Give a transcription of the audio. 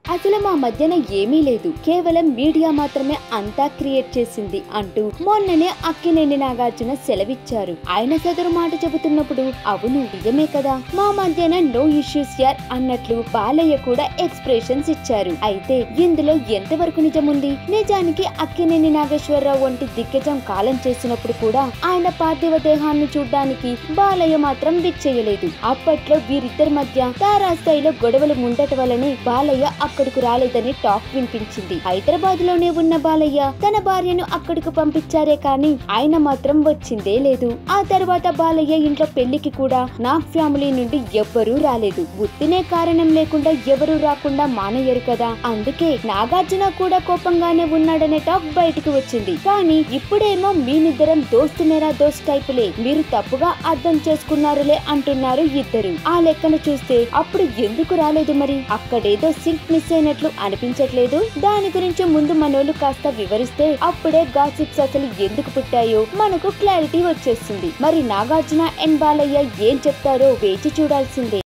అసలు మా మధ్యన ఏమీ లేదు కేవలం మీడియా మాత్రమే అంతా క్రియేట్ చేసింది అంటూ మొన్ననే అక్కినేని నాగార్జున సెలవిచ్చారు ఆయన సదరు మాట చెబుతున్నప్పుడు అవును నిజమే కదా మా మధ్యన నో ఇష్యూస్ యార్ అన్నట్లు బాలయ్య కూడా ఎక్స్ప్రెషన్స్ ఇచ్చారు అయితే ఇందులో ఎంతవరకు నిజముంది నిజానికి అక్కినేని నాగేశ్వరరావు వంటి దిగ్గజం కాలం చేసినప్పుడు కూడా ఆయన పార్థివ దేహాన్ని చూడ్డానికి బాలయ్య మాత్రం విచ్చేయలేదు అప్పట్లో వీరిద్దరి మధ్య తారాస్థాయిలో గొడవలు ఉండటం వల్లనే బాలయ్య అక్కడకు రాలేదని టాక్ వినిపించింది హైదరాబాద్ లోనే ఉన్న బాలయ్య తన భార్యను అక్కడికి పంపించారే కానీ ఆయన మాత్రం వచ్చిందే లేదు ఆ తర్వాత బాలయ్య ఇంట్లో పెళ్లికి కూడా నా ఫ్యామిలీ నుండి ఎవ్వరూ రాలేదు ఉత్తినే కారణం లేకుండా ఎవరూ రాకుండా మానయ్యరు కదా అందుకే నాగార్జున కూడా కోపంగానే ఉన్నాడనే టాక్ బయటకు వచ్చింది కానీ ఇప్పుడేమో మీనిద్దరం దోస్తు మేరా దోస్త్ టైపులే మీరు తప్పుగా అర్థం చేసుకున్నారులే అంటున్నారు ఇద్దరు ఆ లెక్కన చూస్తే అప్పుడు ఎందుకు రాలేదు మరి అక్కడేదో సింక్ మిస్ అయినట్లు అనిపించట్లేదు దాని గురించి ముందు మనోళ్ళు కాస్త వివరిస్తే అప్పుడే గాసిప్స్ అసలు ఎందుకు పుట్టాయో మనకు క్లారిటీ వచ్చేస్తుంది మరి నాగార్జున అండ్ బాలయ్య ఏం చెప్తారో వేచి చూడాల్సిందే